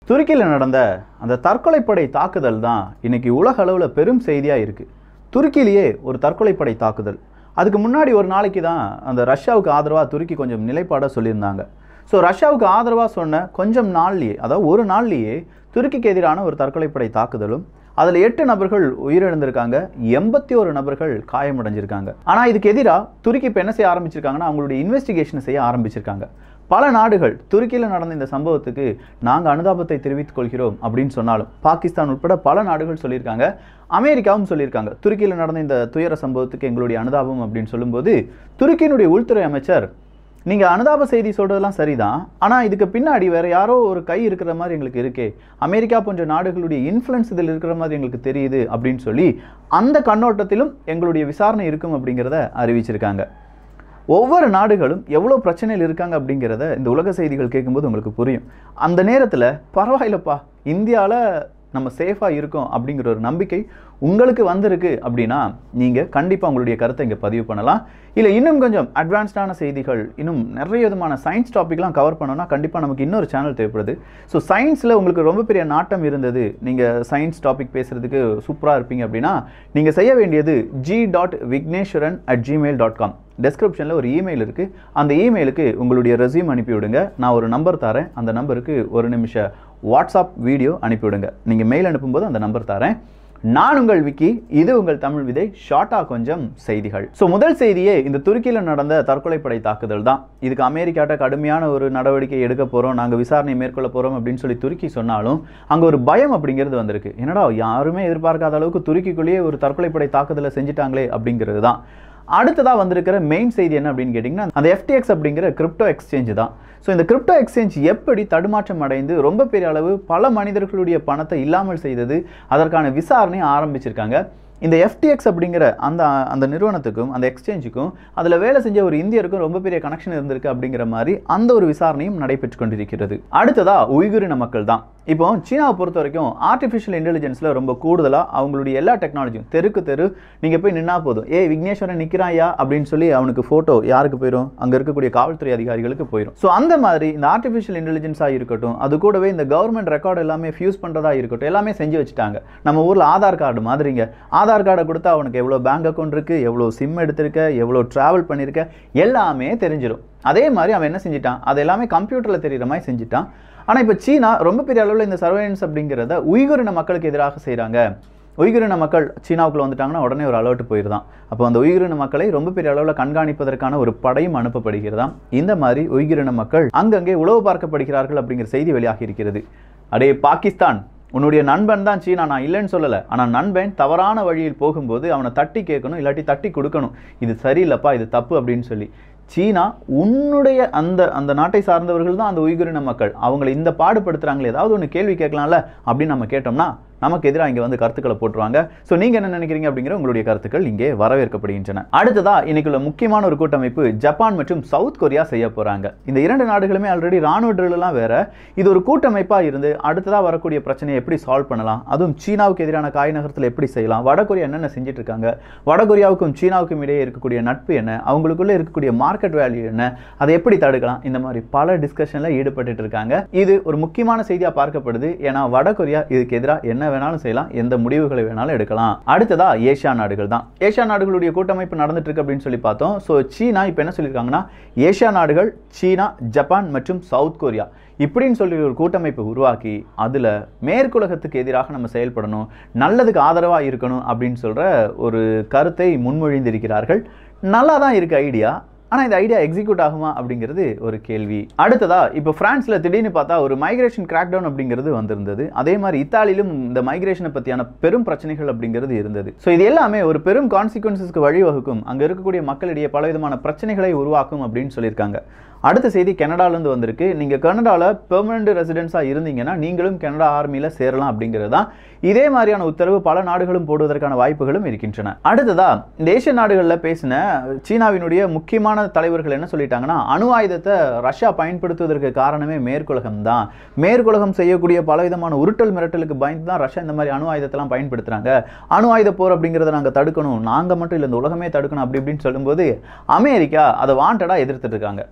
துருக்கியில் நடந்த அந்த தற்கொலைப்படை தாக்குதல் தான் இன்னைக்கு உலக அளவில் பெரும் செய்தியாக இருக்குது துருக்கியிலேயே ஒரு தற்கொலைப்படை தாக்குதல் அதுக்கு முன்னாடி ஒரு நாளைக்கு தான் அந்த ரஷ்யாவுக்கு ஆதரவாக துருக்கி கொஞ்சம் நிலைப்பாடாக சொல்லியிருந்தாங்க ஸோ ரஷ்யாவுக்கு ஆதரவாக சொன்ன கொஞ்சம் நாள்லேயே அதாவது ஒரு நாள்லேயே துருக்கிக்கு எதிரான ஒரு தற்கொலைப்படை தாக்குதலும் அதில் எட்டு நபர்கள் உயிரிழந்திருக்காங்க எண்பத்தி ஒரு நபர்கள் காயமடைஞ்சிருக்காங்க ஆனால் இதுக்கு எதிராக துருக்கி இப்போ என்ன செய்ய ஆரம்பிச்சிருக்காங்கன்னா அவங்களுடைய இன்வெஸ்டிகேஷனை செய்ய ஆரம்பிச்சிருக்காங்க பல நாடுகள் துருக்கியில் நடந்த இந்த சம்பவத்துக்கு நாங்கள் அனுதாபத்தை தெரிவித்துக் கொள்கிறோம் அப்படின்னு சொன்னாலும் பாகிஸ்தான் உட்பட பல நாடுகள் சொல்லியிருக்காங்க அமெரிக்காவும் சொல்லியிருக்காங்க துருக்கியில் நடந்த இந்த துயர சம்பவத்துக்கு எங்களுடைய அனுதாபம் அப்படின்னு சொல்லும்போது துருக்கியினுடைய உள்துறை அமைச்சர் நீங்கள் அனுதாப செய்தி சொல்கிறதெல்லாம் சரிதான் ஆனால் இதுக்கு பின்னாடி வேற யாரோ ஒரு கை இருக்கிற மாதிரி எங்களுக்கு இருக்கே அமெரிக்கா போன்ற நாடுகளுடைய இன்ஃப்ளூயன்ஸ் இதில் இருக்கிற மாதிரி எங்களுக்கு தெரியுது அப்படின்னு சொல்லி அந்த கண்ணோட்டத்திலும் எங்களுடைய விசாரணை இருக்கும் அப்படிங்கிறத அறிவிச்சிருக்காங்க ஒவ்வொரு நாடுகளும் எவ்வளோ பிரச்சனையில் இருக்காங்க அப்படிங்கிறத இந்த உலக செய்திகள் கேட்கும்போது உங்களுக்கு புரியும் அந்த நேரத்தில் பரவாயில்லப்பா இந்தியாவில் நம்ம சேஃபாக இருக்கோம் அப்படிங்கிற ஒரு நம்பிக்கை உங்களுக்கு வந்திருக்கு அப்படின்னா நீங்கள் கண்டிப்பாக உங்களுடைய கருத்தை இங்கே பதிவு பண்ணலாம் இல்லை இன்னும் கொஞ்சம் அட்வான்ஸ்டான செய்திகள் இன்னும் நிறைய விதமான சயின்ஸ் டாபிக்லாம் கவர் பண்ணோம்னா கண்டிப்பாக நமக்கு இன்னொரு சேனல் தேவைப்படுது ஸோ சயின்ஸில் உங்களுக்கு ரொம்ப பெரிய நாட்டம் இருந்தது நீங்கள் சயின்ஸ் டாபிக் பேசுகிறதுக்கு சூப்பராக இருப்பீங்க அப்படின்னா நீங்கள் செய்ய வேண்டியது G dot Vigneshwaran at Gmail dot com டெஸ்கிரிப்ஷனில் ஒரு இமெயில் இருக்குது அந்த இமெயிலுக்கு உங்களுடைய ரெஸ்யூம் அனுப்பி விடுங்க நான் ஒரு நம்பர் தரேன் அந்த நம்பருக்கு ஒரு நிமிஷம் வாட்ஸ்அப் வீடியோ அனுப்பிவிடுங்க நீங்கள் மெயில் அனுப்பும்போது அந்த நம்பர் தரேன் நான் உங்கள் விக்கி இது உங்கள் தமிழ் விதை ஷார்ட்டாக கொஞ்சம் செய்திகள் ஸோ முதல் செய்தியே இந்த துருக்கியில் நடந்த தற்கொலைப்படை தாக்குதல் தான் இதுக்கு அமெரிக்காட்ட கடுமையான ஒரு நடவடிக்கை எடுக்க போகிறோம் நாங்கள் விசாரணை மேற்கொள்ள போகிறோம் அப்படின்னு சொல்லி துருக்கி சொன்னாலும் அங்கே ஒரு பயம் அப்படிங்கிறது வந்திருக்கு என்னடா யாருமே எதிர்பார்க்காத அளவுக்கு துருக்கிக்குள்ளேயே ஒரு தற்கொலைப்படை தாக்குதலை செஞ்சுட்டாங்களே அப்படிங்கிறது தான் அடுத்ததாக வந்திருக்கிற மெயின் செய்தி என்ன அப்படின்னு கேட்டிங்கன்னா அந்த FTX அப்படிங்கிற கிரிப்டோ எக்ஸ்சேஞ்ச் தான் ஸோ இந்த கிரிப்டோ எக்ஸ்சேஞ்ச் எப்படி தடுமாற்றம் அடைந்து ரொம்ப பெரிய அளவு பல மனிதர்களுடைய பணத்தை இல்லாமல் செய்தது அதற்கான விசாரணை ஆரம்பிச்சிருக்காங்க இந்த FTX அப்படிங்கிற அந்த அந்த நிறுவனத்துக்கும் அந்த எக்ஸ்சேஞ்சுக்கும் அதில் வேலை செஞ்ச ஒரு இந்தியருக்கும் ரொம்ப பெரிய கனெக்ஷன் இருந்திருக்கு அப்படிங்கிற மாதிரி அந்த ஒரு விசாரணையும் நடைபெற்று கொண்டிருக்கிறது அடுத்ததா உய்குரின மக்கள் தான் இப்போ சீனாவை பொறுத்த வரைக்கும் ஆர்டிஃபிஷியல் இன்டெலிஜென்ஸில் ரொம்ப கூடுதலாக அவங்களுடைய எல்லா டெக்னாலஜியும் தெருக்கு தெரு நீங்கள் போய் நின்னா போதும் ஏய் விக்னேஸ்வரன் நிற்கிறாயா அப்படின்னு சொல்லி அவனுக்கு ஃபோட்டோ யாருக்கு போயிடும் அங்கே இருக்கக்கூடிய காவல்துறை அதிகாரிகளுக்கு போயிடும் ஸோ அந்த மாதிரி இந்த ஆர்டிஃபிஷியல் இன்டெலிஜென்ஸாக இருக்கட்டும் அது கூடவே இந்த கவர்மெண்ட் ரெக்கார்டு எல்லாமே ஃபியூஸ் பண்ணுறதா இருக்கட்டும் எல்லாமே செஞ்சு வச்சுட்டாங்க நம்ம ஊரில் ஆதார் கார்டு மாதிரிங்க ஆதார் கார்டை கொடுத்தா அவனுக்கு எவ்வளோ பேங்க் அக்கௌண்ட் இருக்குது எவ்வளோ சிம் எடுத்திருக்க எவ்வளோ ட்ராவல் பண்ணியிருக்க எல்லாமே தெரிஞ்சிடும் அதே மாதிரி அவன் என்ன செஞ்சிட்டான் அது எல்லாமே கம்ப்யூட்டரில் தெரிகிற மாதிரி செஞ்சுட்டான் ஆனால் இப்போ சீனா ரொம்ப பெரிய அளவில் இந்த சர்வேலன்ஸ் அப்படிங்கிறத உய்குரின மக்களுக்கு எதிராக செய்கிறாங்க உய்குரின மக்கள் சீனாவுக்குள்ள வந்துட்டாங்கன்னா உடனே ஒரு அலர்ட் போயிருதான் அப்போ அந்த உய்குரின மக்களை ரொம்ப பெரிய அளவில் கண்காணிப்பதற்கான ஒரு படையும் அனுப்பப்படுகிறதாம் இந்த மாதிரி உய்குரின மக்கள் அங்கங்கே உளவு பார்க்கப்படுகிறார்கள் அப்படிங்கிற செய்தி வெளியாகி இருக்கிறது அடே பாகிஸ்தான் உன்னுடைய நண்பன் தான் சீனா நான் இல்லைன்னு சொல்லலை ஆனால் நண்பன் தவறான வழியில் போகும்போது அவனை தட்டி கேட்கணும் இல்லாட்டி தட்டி கொடுக்கணும் இது சரியில்லைப்பா இது தப்பு அப்படின்னு சொல்லி சீனா உன்னுடைய அந்த அந்த நாட்டை சார்ந்தவர்கள் தான் அந்த உய்குரின மக்கள் அவங்களை இந்த பாடுபடுத்துறாங்களே ஏதாவது ஒன்று கேள்வி கேட்கலாம்ல அப்படின்னு நம்ம கேட்டோம்னா நமக்கு எதிராக இங்கே வந்து கருத்துக்களை போட்டுருவாங்க ஸோ நீங்கள் என்ன நினைக்கிறீங்க அப்படிங்கிற உங்களுடைய கருத்துக்கள் இங்கே வரவேற்கப்படுகின்றன அடுத்ததா இன்னைக்குள்ள முக்கியமான ஒரு கூட்டமைப்பு ஜப்பான் மற்றும் சவுத் கொரியா செய்ய போறாங்க இந்த இரண்டு நாடுகளுமே ஆல்ரெடி ராணுவ ட்ரில்லாம் வேற இது ஒரு கூட்டமைப்பாக இருந்து அடுத்ததா வரக்கூடிய பிரச்சனையை எப்படி சால்வ் பண்ணலாம் அதுவும் சீனாவுக்கு எதிரான காய் நகரத்தில் எப்படி செய்யலாம் வடகொரியா என்னென்ன செஞ்சுட்டு இருக்காங்க வடகொரியாவுக்கும் சீனாவுக்கும் இடையே இருக்கக்கூடிய நட்பு என்ன அவங்களுக்குள்ள இருக்கக்கூடிய மார்க்கெட் வேல்யூ என்ன அதை எப்படி தடுக்கலாம் இந்த மாதிரி பல டிஸ்கஷனில் ஈடுபட்டு இருக்காங்க இது ஒரு முக்கியமான செய்தியாக பார்க்கப்படுது ஏன்னா வடகொரியா இதுக்கு எதிராக என்ன வேணாலும் செய்யலாம் எந்த முடிவுகளை வேணாலும் எடுக்கலாம் அடுத்ததா ஏஷியா நாடுகள் தான் ஏஷியா நாடுகளுடைய கூட்டமைப்பு நடந்துட்டு இருக்கு அப்படின்னு சொல்லி பார்த்தோம் ஸோ சீனா இப்போ என்ன சொல்லியிருக்காங்கன்னா ஏஷியா நாடுகள் சீனா ஜப்பான் மற்றும் சவுத் கொரியா இப்படின்னு சொல்லி ஒரு கூட்டமைப்பை உருவாக்கி அதில் மேற்குலகத்துக்கு எதிராக நம்ம செயல்படணும் நல்லதுக்கு ஆதரவாக இருக்கணும் அப்படின்னு சொல்கிற ஒரு கருத்தை முன்மொழிந்திருக்கிறார்கள் நல்லா தான் இருக்கு ஐடியா ஆனால் இந்த ஐடியா எக்ஸிக்யூட் ஆகுமா அப்படிங்கிறது ஒரு கேள்வி அடுத்ததா இப்போ பிரான்ஸில் திடீர்னு பார்த்தா ஒரு மைக்ரேஷன் கிராக்டவுன் அப்படிங்கிறது வந்திருந்தது அதே மாதிரி இத்தாலியிலும் இந்த மைக்ரேஷனை பற்றியான பெரும் பிரச்சனைகள் அப்படிங்கிறது இருந்தது ஸோ இது எல்லாமே ஒரு பெரும் கான்சிக்வன்சஸ்க்கு வழிவகுக்கும் அங்கே இருக்கக்கூடிய மக்களிடையே பலவிதமான பிரச்சனைகளை உருவாக்கும் அப்படின்னு சொல்லியிருக்காங்க அடுத்த செய்தி கனடாலேருந்து வந்திருக்கு நீங்கள் கனடாவில் பெர்மனண்ட் ரெசிடென்ஸாக இருந்தீங்கன்னா நீங்களும் கனடா ஆர்மியில் சேரலாம் அப்படிங்கிறது தான் இதே மாதிரியான உத்தரவு பல நாடுகளும் போடுவதற்கான வாய்ப்புகளும் இருக்கின்றன அடுத்ததா இந்த ஏசியன் நாடுகளில் பேசின சீனாவினுடைய முக்கியமான தலைவர்கள் என்ன சொல்லிட்டாங்கன்னா அணு ஆயுதத்தை ரஷ்யா பயன்படுத்துவதற்கு காரணமே மேற்குலகம் தான் மேற்குலகம் செய்யக்கூடிய பலவிதமான உருட்டல் மிரட்டலுக்கு பயந்து தான் ரஷ்யா இந்த மாதிரி அணு ஆயுதத்தெல்லாம் பயன்படுத்துகிறாங்க அணு ஆயுத போர் அப்படிங்கிறத நாங்கள் தடுக்கணும் நாங்கள் மட்டும் இல்லை இந்த உலகமே தடுக்கணும் அப்படி இப்படின்னு சொல்லும்போது அமெரிக்கா அதை வாண்டடாக எதிர்த்துட்டு இருக்காங்க என்னடா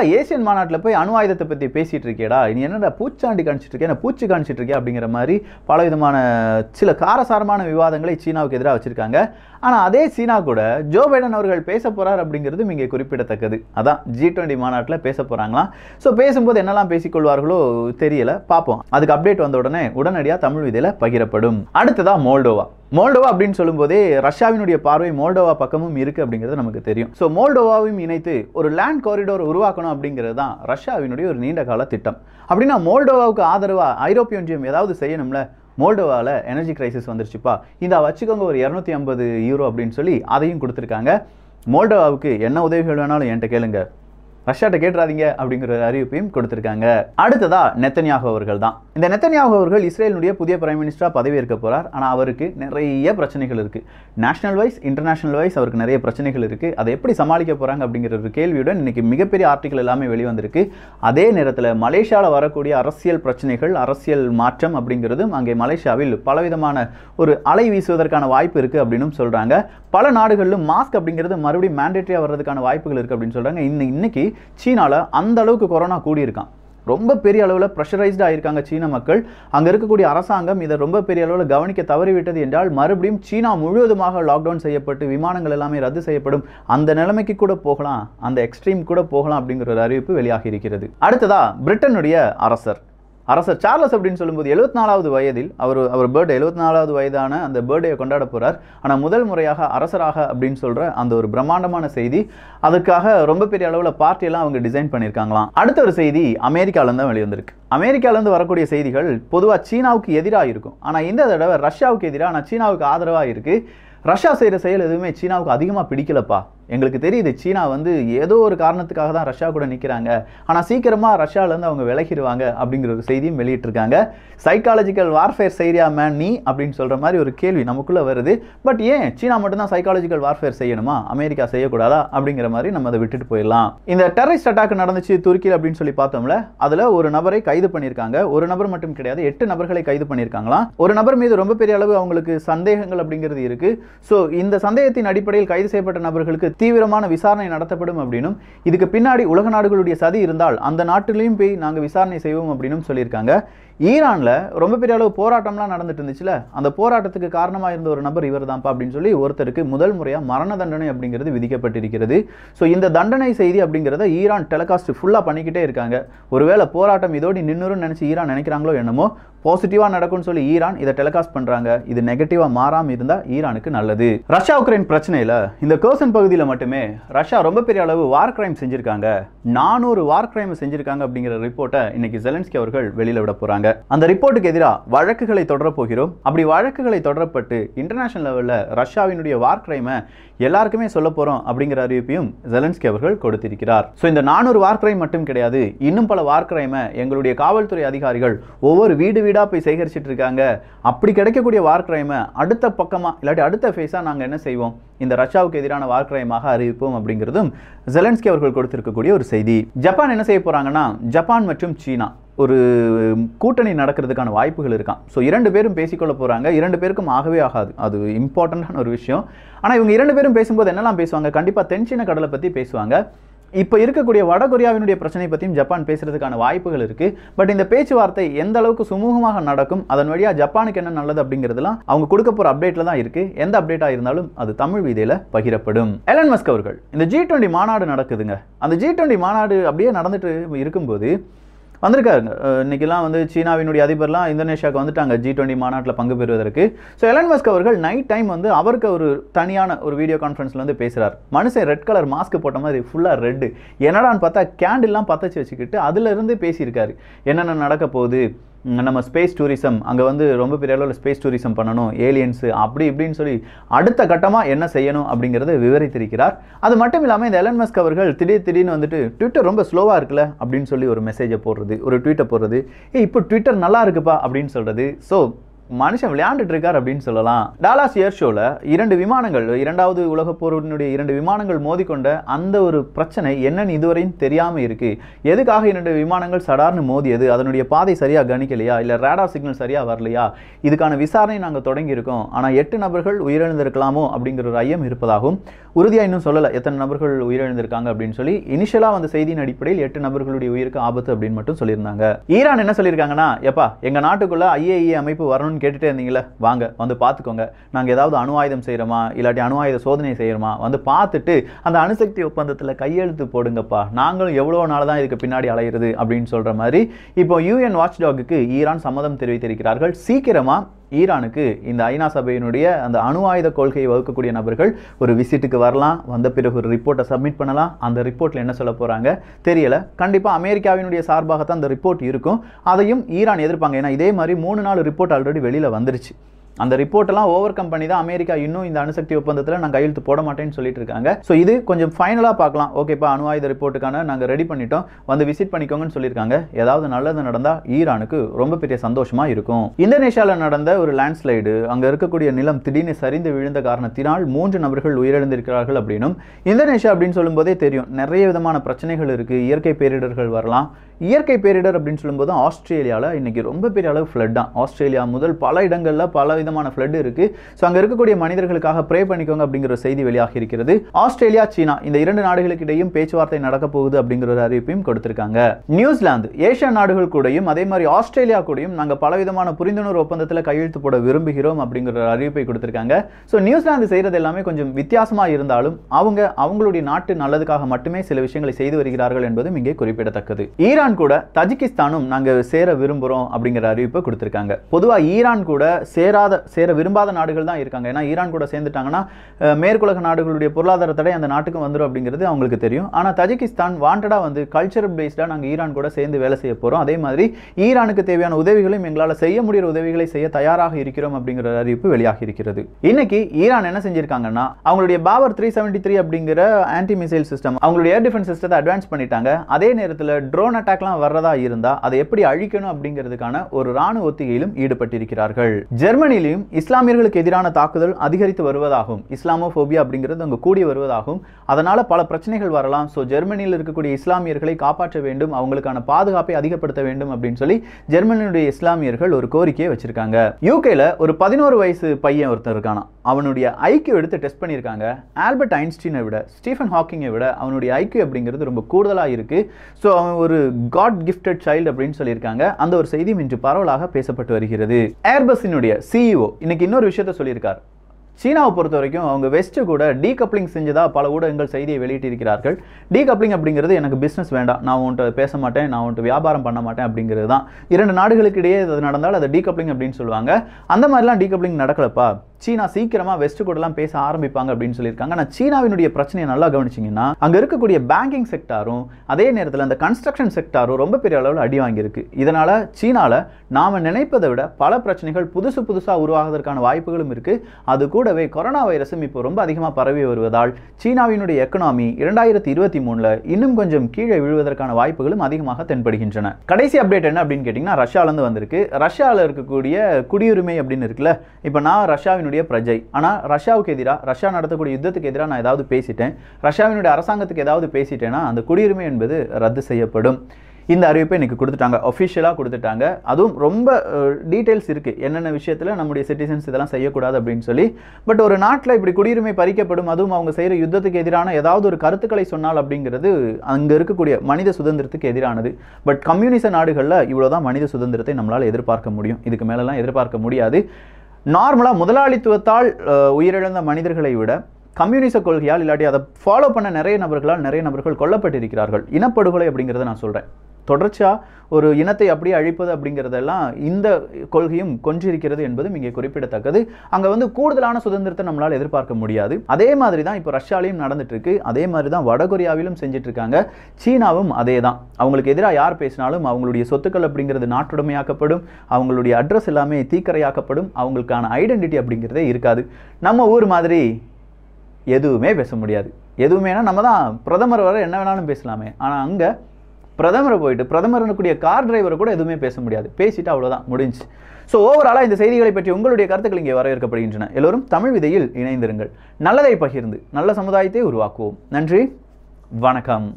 ஏசியன் மாநாட்டில் போய் அணு ஆயுதத்தை பற்றி பேசிட்டு இருக்கியடா நீ என்னடா பூச்சாண்டி காணிச்சிட்டு இருக்கியா என்ன பூச்சி காணிச்சிட்டு இருக்கியா அப்படிங்கிற மாதிரி பலவிதமான சில காரசாரமான விவாதங்களை சீனாவுக்கு எதிராக வச்சிருக்காங்க ஆனால் அதே சீனா கூட ஜோ பைடன் அவர்கள் பேச போறார் அப்படிங்கிறதும் இங்கே குறிப்பிடத்தக்கது அதான் ஜி டுவெண்ட்டி மாநாட்டில் பேச போறாங்களாம் ஸோ பேசும்போது என்னெல்லாம் பேசிக்கொள்வார்களோ தெரியல பார்ப்போம் அதுக்கு அப்டேட் வந்த உடனே உடனடியாக தமிழ் விதியில் பகிரப்படும் அடுத்ததா மோல்டோவா மோல்டோவா அப்படின்னு சொல்லும்போதே ரஷ்யாவினுடைய பார்வை மோல்டோவா பக்கமும் இருக்கு அப்படிங்கிறது நமக்கு தெரியும் ஸோ மோல்டோவாவையும் இணைத்து ஒரு லேண்ட் காரிடோர் உருவாக்கணும் அப்படிங்கிறது தான் ரஷ்யாவினுடைய ஒரு நீண்ட கால திட்டம் அப்படின்னா மோல்டோவாவுக்கு ஆதரவா ஐரோப்பிய ஒன்றியம் ஏதாவது செய்யணும்ல மோல்டோவாவில் எனர்ஜி கிரைசிஸ் வந்துருச்சுப்பா இந்த வச்சுக்கோங்க ஒரு இரநூத்தி ஐம்பது யூரோ அப்படின்னு சொல்லி அதையும் கொடுத்துருக்காங்க மோல்டோவாவுக்கு என்ன உதவிகள் வேணாலும் என்கிட்ட கேளுங்க ரஷ்யாட்ட கேட்டுறாதீங்க அப்படிங்கிற ஒரு அறிவிப்பையும் கொடுத்திருக்காங்க அடுத்ததா நெத்தன்யாகு அவர்கள் தான் இந்த நெத்தன்யாகு அவர்கள் இஸ்ரேலினுடைய புதிய பிரைம் மினிஸ்டரா பதவியேற்க போறார் ஆனா அவருக்கு நிறைய பிரச்சனைகள் இருக்கு நேஷனல் வைஸ் இன்டர்நேஷனல் வைஸ் அவருக்கு நிறைய பிரச்சனைகள் இருக்கு அதை எப்படி சமாளிக்க போறாங்க அப்படிங்கிற ஒரு கேள்வியுடன் இன்னைக்கு மிகப்பெரிய ஆர்டிகல் எல்லாமே வெளிவந்திருக்கு அதே நேரத்தில் மலேசியாவில் வரக்கூடிய அரசியல் பிரச்சனைகள் அரசியல் மாற்றம் அப்படிங்கிறதும் அங்கே மலேசியாவில் பலவிதமான ஒரு அலை வீசுவதற்கான வாய்ப்பு இருக்கு அப்படின்னு சொல்றாங்க பல நாடுகளிலும் மாஸ்க் அப்படிங்கிறது மறுபடியும் மேண்டேட்டரியா வர்றதுக்கான வாய்ப்புகள் இருக்கு அப்படின்னு சொல்றாங்க இன்னைக்கு இன்னைக்கு சீனால அந்த அளவுக்கு கொரோனா கூடியிருக்கான் ரொம்ப பெரிய அளவில் ப்ரெஷரைஸ்டு ஆயிருக்காங்க சீன மக்கள் அங்கே இருக்கக்கூடிய அரசாங்கம் இதை ரொம்ப பெரிய அளவில் கவனிக்க தவறிவிட்டது என்றால் மறுபடியும் சீனா முழுவதுமாக லாக்டவுன் செய்யப்பட்டு விமானங்கள் எல்லாமே ரத்து செய்யப்படும் அந்த நிலைமைக்கு கூட போகலாம் அந்த எக்ஸ்ட்ரீம் கூட போகலாம் அப்படிங்கிற ஒரு அறிவிப்பு வெளியாகி இருக்கிறது அடுத்ததா பிரிட்டனுடைய அரசர் அரசர் சார்லஸ் அப்படின்னு சொல்லும்போது எழுபத்தி நாலாவது வயதில் அவர் அவர் பர்த்டே எழுபத்தி நாலாவது வயதான அந்த பர்த்டேயை கொண்டாட போறார் ஆனால் முதல் முறையாக அரசராக அப்படின்னு சொல்ற அந்த ஒரு பிரம்மாண்டமான செய்தி அதுக்காக ரொம்ப பெரிய அளவில் பார்ட்டியெல்லாம் அவங்க டிசைன் பண்ணியிருக்காங்களாம் அடுத்த ஒரு செய்தி அமெரிக்காவிலேருந்து தான் வெளிவந்திருக்கு அமெரிக்காவிலேருந்து வரக்கூடிய செய்திகள் பொதுவாக சீனாவுக்கு எதிராக இருக்கும் ஆனால் இந்த தடவை ரஷ்யாவுக்கு எதிராக ஆனால் சீனாவுக்கு ஆதரவாக இருக்கு ரஷ்யா செய்கிற செயல் எதுவுமே சீனாவுக்கு அதிகமாக பிடிக்கலப்பா எங்களுக்கு தெரியுது சீனா வந்து ஏதோ ஒரு காரணத்துக்காக தான் ரஷ்யா கூட நிற்கிறாங்க ஆனால் சீக்கிரமாக ரஷ்யாவிலேருந்து அவங்க விலகிடுவாங்க அப்படிங்கிற ஒரு செய்தியும் வெளியிட்டிருக்காங்க சைக்காலஜிக்கல் வார்ஃபேர் செய்கிறியா மேன் நீ அப்படின்னு சொல்கிற மாதிரி ஒரு கேள்வி நமக்குள்ளே வருது பட் ஏன் சீனா மட்டும்தான் சைக்காலஜிக்கல் வார்ஃபேர் செய்யணுமா அமெரிக்கா செய்யக்கூடாதா அப்படிங்கிற மாதிரி நம்ம அதை விட்டுட்டு போயிடலாம் இந்த டெரரிஸ்ட் அட்டாக் நடந்துச்சு துருக்கியில் அப்படின்னு சொல்லி பார்த்தோம்ல அதில் ஒரு நபரை கைது பண்ணியிருக்காங்க ஒரு நபர் மட்டும் கிடையாது எட்டு நபர்களை கைது பண்ணியிருக்காங்களாம் ஒரு நபர் மீது ரொம்ப பெரிய அளவு அவங்களுக்கு சந்தேகங்கள் அப்படிங்கிறது இருக்கு ஸோ இந்த சந்தேகத்தின் அடிப்படையில் கைது செய்யப்பட்ட நபர்களுக்கு தீவிரமான விசாரணை நடத்தப்படும் அப்படின்னும் இதுக்கு பின்னாடி உலக நாடுகளுடைய சதி இருந்தால் அந்த நாட்டிலையும் போய் நாங்கள் விசாரணை செய்வோம் அப்படின்னும் சொல்லியிருக்காங்க ஈரானில் ரொம்ப பெரிய அளவு போராட்டம்லாம் நடந்துட்டு இருந்துச்சுல அந்த போராட்டத்துக்கு காரணமாக இருந்த ஒரு நபர் இவர் தான்ப்பா அப்படின்னு சொல்லி ஒருத்தருக்கு முதல் முறையாக மரண தண்டனை அப்படிங்கிறது விதிக்கப்பட்டிருக்கிறது ஸோ இந்த தண்டனை செய்தி அப்படிங்கிறத ஈரான் டெலிகாஸ்ட் ஃபுல்லாக பண்ணிக்கிட்டே இருக்காங்க ஒருவேளை போராட்டம் இதோடு நின்றுன்னு நினச்சி ஈரான் நினைக்கிறாங்களோ என்னமோ பாசிட்டிவாக நடக்கும்னு சொல்லி ஈரான் இதை டெலிகாஸ்ட் பண்ணுறாங்க இது நெகட்டிவாக மாறாமல் இருந்தால் ஈரானுக்கு நல்லது ரஷ்யா உக்ரைன் பிரச்சனையில் இந்த கர்சன் பகுதியில் மட்டுமே ரஷ்யா ரொம்ப பெரிய அளவு வார் கிரைம் செஞ்சுருக்காங்க நானூறு வார் கிரைம் செஞ்சுருக்காங்க அப்படிங்கிற ரிப்போர்ட்டை இன்னைக்கு ஜெலன்ஸ்கி அவர்கள் வெளியில் விட போகிறாங்க அந்த ரிப்போர்ட்டுக்கு எதிராக வழக்குகளை தொடரப் போகிறோம் அப்படி வழக்குகளை தொடரப்பட்டு இன்டர்நேஷனல் லெவலில் ரஷ்யாவினுடைய வார் கிரைமை எல்லாருக்குமே சொல்ல போகிறோம் அப்படிங்கிற அறிவிப்பையும் ஜெலன்ஸ்கி அவர்கள் கொடுத்திருக்கிறார் ஸோ இந்த நானூறு வார் கிரைம் மட்டும் கிடையாது இன்னும் பல வார் கிரைமை எங்களுடைய காவல்துறை அதிகாரிகள் ஒவ்வொரு வீடு வீடாக போய் சேகரிச்சிட்டு இருக்காங்க அப்படி கிடைக்கக்கூடிய வார் கிரைமை அடுத்த பக்கமாக இல்லாட்டி அடுத்த ஃபேஸாக நாங்கள் என்ன செய்வோம் இந்த ரஷ்யாவுக்கு எதிரான வார் கிரைமாக அறிவிப்போம் அப்படிங்கிறதும் ஜெலன்ஸ்கி அவர்கள் கொடுத்திருக்கக்கூடிய ஒரு செய்தி ஜப்பான் என்ன செய்ய போகிறாங்கன்னா ஜப்பான் மற்றும் சீனா ஒரு கூட்டணி நடக்கிறதுக்கான வாய்ப்புகள் இருக்கான் ஸோ இரண்டு பேரும் பேசிக்கொள்ள போகிறாங்க இரண்டு பேருக்கும் ஆகவே ஆகாது அது இம்பார்ட்டண்ட்டான ஒரு விஷயம் ஆனால் இவங்க இரண்டு பேரும் பேசும்போது என்னெல்லாம் பேசுவாங்க கண்டிப்பாக தென்சீன கடலை பற்றி பேசுவாங்க இப்போ இருக்கக்கூடிய வடகொரியாவினுடைய பிரச்சனை பற்றியும் ஜப்பான் பேசுறதுக்கான வாய்ப்புகள் இருக்கு பட் இந்த பேச்சுவார்த்தை எந்த அளவுக்கு சுமூகமாக நடக்கும் அதன் வழியா ஜப்பானுக்கு என்ன நல்லது அப்படிங்கிறதுலாம் அவங்க கொடுக்க போற அப்டேட்ல தான் இருக்கு எந்த அப்டேட்டா இருந்தாலும் அது தமிழ் வீதியில பகிரப்படும் எலன் மஸ்க் அவர்கள் இந்த ஜி டுவெண்ட்டி மாநாடு நடக்குதுங்க அந்த ஜி டுவெண்ட்டி மாநாடு அப்படியே நடந்துட்டு இருக்கும்போது வந்திருக்காருங்க அஹ் இன்னைக்கெல்லாம் வந்து சீனாவினுடைய அதிபர்லாம் இந்தோனேஷியாவுக்கு வந்துட்டாங்க ஜி டுவெண்ட்டி மாநாட்டில் பங்கு பெறுவதற்கு ஸோ எலன் மஸ்க் அவர்கள் நைட் டைம் வந்து அவருக்கு ஒரு தனியான ஒரு வீடியோ கான்ஃபரன்ஸில் வந்து பேசுகிறார் மனுஷன் ரெட் கலர் மாஸ்க் போட்ட மாதிரி ஃபுல்லாக ரெட்டு என்னடான்னு பார்த்தா கேண்டில்லாம் பற்றச்சு வச்சுக்கிட்டு அதுலேருந்து பேசியிருக்காரு என்னென்ன நடக்க போகுது ம், நம்ம ஸ்பேஸ் டூரிசம் அங்கே வந்து ரொம்ப பெரிய அளவில் ஸ்பேஸ் டூரிசம் பண்ணணும் ஏலியன்ஸு அப்படி இப்படின்னு சொல்லி அடுத்த கட்டமாக என்ன செய்யணும் அப்படிங்கிறத விவரித்திருக்கிறார் அது மட்டும் இல்லாமல் இந்த எலன் மஸ்க் அவர்கள் திடீர் திடீர்னு வந்துட்டு ட்விட்டர் ரொம்ப ஸ்லோவாக இருக்குல்ல அப்படின்னு சொல்லி ஒரு மெசேஜை போடுறது ஒரு ட்வீட்டை போடுறது ஏய் இப்போ ட்விட்டர் நல்லா இருக்குப்பா அப்படின்னு சொல்கிறது ஸோ மனுஷன் விளையாண்டுட்டு இருக்கார் அப்படின்னு சொல்லலாம் டாலாஸ் ஏர் ஷோல இரண்டு விமானங்கள் இரண்டாவது உலகப் போரினுடைய இரண்டு விமானங்கள் மோதிக்கொண்ட அந்த ஒரு பிரச்சனை என்னன்னு இதுவரையும் தெரியாம இருக்கு எதுக்காக இரண்டு விமானங்கள் சடார்னு மோதியது அதனுடைய பாதை சரியா கணிக்கலையா இல்ல ரேடார் சிக்னல் சரியா வரலையா இதுக்கான விசாரணை நாங்க தொடங்கி இருக்கோம் ஆனா எட்டு நபர்கள் உயிரிழந்திருக்கலாமோ அப்படிங்கிற ஒரு ஐயம் இருப்பதாகவும் உறுதியா இன்னும் சொல்லல எத்தனை நபர்கள் உயிரிழந்திருக்காங்க அப்படின்னு சொல்லி இனிஷியலா வந்த செய்தியின் அடிப்படையில் எட்டு நபர்களுடைய உயிருக்கு ஆபத்து அப்படின்னு மட்டும் சொல்லியிருந்தாங்க ஈரான் என்ன சொல்லியிருக்காங்கன்னா எப்பா எங்க நாட்டுக்குள்ள ஐஏஇ அமைப்பு வரணும்னு கேட்டுட்டே இருந்தீங்களே வாங்க வந்து பார்த்துக்கோங்க நாங்க ஏதாவது அணு ஆயுதம் செய்யறோமா இல்லாட்டி அணு ஆயுத சோதனை செய்யறோமா வந்து பார்த்துட்டு அந்த அணுசக்தி ஒப்பந்தத்துல கையெழுத்து போடுங்கப்பா நாங்களும் எவ்வளவு நாள் தான் இதுக்கு பின்னாடி அலையிறது அப்படின்னு சொல்ற மாதிரி இப்போ யூஎன் வாட்ச் டாகுக்கு ஈரான் சம்மதம் தெரிவித்திருக்கிறார்கள் சீக்கிரமா ஈரானுக்கு இந்த ஐநா சபையினுடைய அந்த அணு ஆயுத கொள்கையை வகுக்கக்கூடிய நபர்கள் ஒரு விசிட்டுக்கு வரலாம் வந்த பிறகு ஒரு ரிப்போர்ட்டை சப்மிட் பண்ணலாம் அந்த ரிப்போர்ட்டில் என்ன சொல்ல போகிறாங்க தெரியல கண்டிப்பாக அமெரிக்காவினுடைய சார்பாகத்தான் அந்த ரிப்போர்ட் இருக்கும் அதையும் ஈரான் எதிர்ப்பாங்க ஏன்னா இதே மாதிரி மூணு நாலு ரிப்போர்ட் ஆல்ரெடி வெளியில் வந்துருச்சு அந்த ரிப்போர்ட்டெல்லாம் ஓவர் கம் பண்ணி தான் அமெரிக்கா இன்னும் இந்த அணுசக்தி ஒப்பந்தத்தில் நான் கையெழுத்து போட மாட்டேன்னு சொல்லிட்டு இருக்காங்க ஸோ இது கொஞ்சம் ஃபைனலாக பார்க்கலாம் ஓகேப்பா அணு ஆயுத ரிப்போர்ட்டுக்கான நாங்கள் ரெடி பண்ணிட்டோம் வந்து விசிட் பண்ணிக்கோங்கன்னு சொல்லியிருக்காங்க ஏதாவது நல்லது நடந்தால் ஈரானுக்கு ரொம்ப பெரிய சந்தோஷமா இருக்கும் இந்தோனேஷியாவில் நடந்த ஒரு லேண்ட்ஸ்லைடு அங்கே இருக்கக்கூடிய நிலம் திடீர்னு சரிந்து விழுந்த காரணத்தினால் மூன்று நபர்கள் உயிரிழந்திருக்கிறார்கள் அப்படின்னும் இந்தோனேஷியா அப்படின்னு சொல்லும்போதே தெரியும் நிறைய விதமான பிரச்சனைகள் இருக்குது இயற்கை பேரிடர்கள் வரலாம் இயற்கை பேரிடர் அப்படின்னு சொல்லும்போது ஆஸ்திரேலியாவில் இன்னைக்கு ரொம்ப பெரிய அளவு ஃப்ளட் தான் ஆஸ்திரேலியா முதல் பல இடங்களில் பல விதமான ஃப்ளட் இருக்கு ஸோ அங்கே இருக்கக்கூடிய மனிதர்களுக்காக ப்ரே பண்ணிக்கோங்க அப்படிங்கிற ஒரு செய்தி வெளியாகி இருக்கிறது ஆஸ்திரேலியா சீனா இந்த இரண்டு நாடுகளுக்கு இடையும் பேச்சுவார்த்தை நடக்க போகுது அப்படிங்கிற ஒரு அறிவிப்பையும் கொடுத்திருக்காங்க நியூசிலாந்து ஏசியா நாடுகள் கூடயும் அதே மாதிரி ஆஸ்திரேலியா கூடயும் நாங்கள் பல விதமான புரிந்துணர்வு ஒப்பந்தத்தில் கையெழுத்து போட விரும்புகிறோம் அப்படிங்கிற ஒரு அறிவிப்பை கொடுத்திருக்காங்க ஸோ நியூசிலாந்து செய்கிறது எல்லாமே கொஞ்சம் வித்தியாசமாக இருந்தாலும் அவங்க அவங்களுடைய நாட்டு நல்லதுக்காக மட்டுமே சில விஷயங்களை செய்து வருகிறார்கள் என்பதும் இங்கே குறிப்பிடத்தக்கது ஈரான் கூட தஜிகிஸ்தானும் நாங்கள் சேர விரும்புகிறோம் அப்படிங்கிற அறிவிப்பை கொடுத்திருக்காங்க பொதுவாக ஈரான் கூட சேராத சேர விரும்பாத நாடுகள் தான் இருக்காங்க ஏன்னா ஈரான் கூட சேர்ந்துட்டாங்கன்னா அஹ், மேற்குலக நாடுகளுடைய பொருளாதார தடை அந்த நாட்டுக்கு வந்துடும் அப்படிங்கிறது அவங்களுக்கு தெரியும் ஆனால் தஜிகிஸ்தான் வாண்டடாக வந்து கல்ச்சரல் பேஸ்டாக நாங்கள் ஈரான் கூட சேர்ந்து வேலை செய்ய போகிறோம் அதே மாதிரி ஈரானுக்கு தேவையான உதவிகளையும் எங்களால் செய்ய முடிகிற உதவிகளை செய்ய தயாராக இருக்கிறோம் அப்படிங்கிற அறிவிப்பு வெளியாகி இருக்கிறது இன்னைக்கு ஈரான் என்ன செஞ்சிருக்காங்கன்னா அவங்களுடைய பாபர் த்ரீ செவன்டி த்ரீ அப்படிங்கிற ஆன்டி மிசைல் சிஸ்டம் அவங்களுடைய ஏர் டிஃபென்ஸ் சிஸ்டத்தை அட்வான்ஸ் பண்ணிட்டாங்க அதே நேரத்தில் ட்ரோன் அட்டாக்லாம் வர்றதா இருந்தா அதை எப்படி அழிக்கணும் அப்படிங்கிறதுக்கான ஒரு ராணுவ ஒத்திகையிலும் ஈடுபட்டிருக்கிறார்கள் ஜெர்மனியிலும் இஸ்லாமியர்களுக்கு எதிரான தாக்குதல் அதிகரித்து வருவதாகும் இஸ்லாமோபோபியா அப்படிங்கிறது அங்கு கூடி வருவதாகும் அதனால பல பிரச்சனைகள் வரலாம் ஸோ ஜெர்மனியில் இருக்கக்கூடிய இஸ்லாமியர்களை காப்பாற்ற வேண்டும் அவங்களுக்கான பாதுகாப்பை அதிகப்படுத்த வேண்டும் அப்படின்னு சொல்லி ஜெர்மனியுடைய இஸ்லாமியர்கள் ஒரு கோரிக்கையை வச்சிருக்காங்க யூகேல ஒரு பதினோரு வயசு பையன் ஒருத்தர் இருக்கானா அவனுடைய ஐக்கியூ எடுத்து டெஸ்ட் பண்ணியிருக்காங்க ஆல்பர்ட் ஐன்ஸ்டீனை விட ஸ்டீஃபன் ஹாக்கிங்கை விட அவனுடைய ஐக்கியூ அப்படிங்கிறது ரொம்ப கூடுதலாக இருக்கு ஸோ அவன் ஒரு காட் கிஃப்டட் சைல்டு அப்படின்னு சொல்லியிருக்காங்க அந்த ஒரு செய்தியும் இன்று பரவலாக பேசப்பட்டு வருகிறது ஏர்பஸினுடைய சிஇஓ இன்னைக்கு இன்னொரு விஷயத்த சொல்லியிருக்கார் சீனாவை பொறுத்த வரைக்கும் அவங்க வெஸ்ட் கூட டீகப்ளிங் செஞ்சதா பல ஊடகங்கள் செய்தியை வெளியிட்டிருக்கிறார்கள் டீகப்ளிங் அப்படிங்கிறது எனக்கு பிஸ்னஸ் வேண்டாம் நான் உன்ட்ட பேச மாட்டேன் நான் உன்ட்ட வியாபாரம் பண்ண மாட்டேன் அப்படிங்கிறது தான் இரண்டு நாடுகளுக்கு இடையே இது நடந்தால் அதை டீகப்ளிங் அப்படின்னு சொல்லுவாங்க அந்த மாதிரிலாம் டீகப்ளிங் நடக்கலப்பா சீனா சீக்கிரமா வெஸ்ட் கூடலாம் பேச ஆரம்பிப்பாங்க அப்படின்னு சொல்லியிருக்காங்க ஆனால் சீனாவினுடைய பிரச்சனையை நல்லா கவனிச்சிங்கன்னா அங்க இருக்கக்கூடிய பேங்கிங் செக்டாரும் அதே நேரத்தில் அந்த கன்ஸ்ட்ரக்ஷன் செக்டாரும் ரொம்ப பெரிய அளவில் அடி வாங்கியிருக்கு இதனால சீனால நாம நினைப்பதை விட பல பிரச்சனைகள் புதுசு புதுசா உருவாகுவதற்கான வாய்ப்புகளும் இருக்கு அது கூடவே கொரோனா வைரஸும் இப்போ ரொம்ப அதிகமாக பரவி வருவதால் சீனாவினுடைய எக்கனாமி இரண்டாயிரத்தி இருபத்தி மூணுல இன்னும் கொஞ்சம் கீழே விழுவதற்கான வாய்ப்புகளும் அதிகமாக தென்படுகின்றன கடைசி அப்டேட் என்ன அப்படின்னு கேட்டிங்கன்னா ரஷ்யாவிலேருந்து வந்திருக்கு ரஷ்யாவில் இருக்கக்கூடிய குடியுரிமை அப்படின்னு இருக்குல்ல இப்போ நான் ரஷ்யாவினுடைய பிரஜை ஆனால் ரஷ்யாவுக்கு எதிராக ரஷ்யா நடத்தக்கூடிய யுத்தத்துக்கு எதிராக நான் ஏதாவது பேசிட்டேன் ரஷ்யாவினுடைய அரசாங்கத்துக்கு ஏதாவது பேசிட்டேன்னா அந்த குடியுரிமை என்பது ரத்து செய்யப்படும் இந்த அறிவிப்பை இன்னைக்கு கொடுத்துட்டாங்க ஒஃபிஷியலாக கொடுத்துட்டாங்க அதுவும் ரொம்ப டீட்டெயில்ஸ் இருக்குது என்னென்ன விஷயத்தில் நம்முடைய சிட்டிசன்ஸ் இதெல்லாம் செய்யக்கூடாது அப்படின்னு சொல்லி பட் ஒரு நாட்டில் இப்படி குடியுரிமை பறிக்கப்படும் அதுவும் அவங்க செய்கிற யுத்தத்துக்கு எதிரான ஏதாவது ஒரு கருத்துக்களை சொன்னால் அப்படிங்கிறது அங்கே இருக்கக்கூடிய மனித சுதந்திரத்துக்கு எதிரானது பட் கம்யூனிச நாடுகளில் இவ்வளோதான் மனித சுதந்திரத்தை நம்மளால் எதிர்பார்க்க முடியும் இதுக்கு மேலெல்லாம் எதிர்பார்க்க முடியாது நார்மலாக முதலாளித்துவத்தால் அஹ், உயிரிழந்த மனிதர்களை விட கம்யூனிச கொள்கையால் இல்லாட்டி அதை ஃபாலோ பண்ண நிறைய நபர்களால் நிறைய நபர்கள் கொல்லப்பட்டிருக்கிறார்கள் இனப்படுகொலை அப்படிங்கிறத நான் சொல்கிறேன் தொடர்ச்சியாக ஒரு இனத்தை அப்படியே அழிப்பது அப்படிங்கிறதெல்லாம் இந்த கொள்கையும் கொன்றிருக்கிறது என்பதும் இங்கே குறிப்பிடத்தக்கது அங்கே வந்து கூடுதலான சுதந்திரத்தை நம்மளால் எதிர்பார்க்க முடியாது அதே மாதிரி தான் இப்போ ரஷ்யாலையும் நடந்துட்டு இருக்கு அதே மாதிரி தான் வடகொரியாவிலும் செஞ்சுட்டு இருக்காங்க சீனாவும் அதே தான் அவங்களுக்கு எதிராக யார் பேசினாலும் அவங்களுடைய சொத்துக்கள் அப்படிங்கிறது நாட்டுடைமையாக்கப்படும் அவங்களுடைய அட்ரஸ் எல்லாமே தீக்கரையாக்கப்படும் அவங்களுக்கான ஐடென்டிட்டி அப்படிங்கிறதே இருக்காது நம்ம ஊர் மாதிரி எதுவுமே பேச முடியாது எதுவுமேனா நம்ம தான் பிரதமர் வர என்ன வேணாலும் பேசலாமே ஆனால் அங்கே பிரதமரை போயிட்டு பிரதமர் இருக்கக்கூடிய கார் டிரைவரை கூட எதுவுமே பேச முடியாது பேசிட்டு அவ்வளோதான் முடிஞ்சு ஸோ ஓவராலாக இந்த செய்திகளை பற்றி உங்களுடைய கருத்துக்கள் இங்கே வரவேற்கப்படுகின்றன எல்லோரும் தமிழ் விதையில் இணைந்திருங்கள் நல்லதை பகிர்ந்து நல்ல சமுதாயத்தை உருவாக்குவோம் நன்றி வணக்கம்